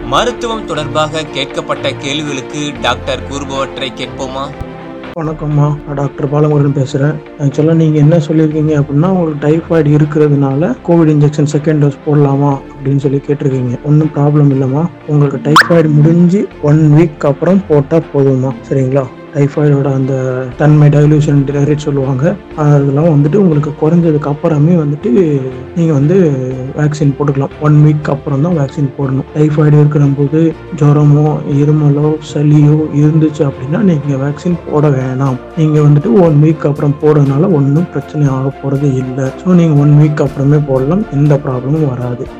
மருத்துவம் தொடர்பாக கேட்கப்பட்ட கேள்விகளுக்கு டாக்டர் கூறுபவற்றை கேட்போமா வணக்கம்மா நான் டாக்டர் பாலமுருகன் பேசுகிறேன் ஆக்சுவலாக நீங்கள் என்ன சொல்லியிருக்கீங்க அப்படின்னா உங்களுக்கு டைஃபாய்டு இருக்கிறதுனால கோவிட் இன்ஜெக்ஷன் செகண்ட் டோஸ் போடலாமா அப்படின்னு சொல்லி கேட்டிருக்கீங்க ஒன்றும் ப்ராப்ளம் இல்லைம்மா உங்களுக்கு டைஃபாய்டு முடிஞ்சு ஒன் வீக் அப்புறம் போட்டால் போதும்மா சரிங்களா டைஃபாய்டோட அந்த தன்மை டைலூஷன் ரேட் சொல்லுவாங்க அதெல்லாம் வந்துட்டு உங்களுக்கு குறைஞ்சதுக்கு அப்புறமே வந்துட்டு நீங்கள் வந்து வேக்சின் போட்டுக்கலாம் ஒன் வீக் அப்புறம் தான் வேக்சின் போடணும் டைஃபாய்டு இருக்கிற போது ஜுரமோ இருமலோ சளியோ இருந்துச்சு அப்படின்னா நீங்கள் வேக்சின் போட வேணாம் நீங்கள் வந்துட்டு ஒன் வீக் அப்புறம் போடுறதுனால ஒன்றும் பிரச்சனை ஆக போகிறது இல்லை ஸோ நீங்கள் ஒன் வீக் அப்புறமே போடலாம் எந்த ப்ராப்ளமும் வராது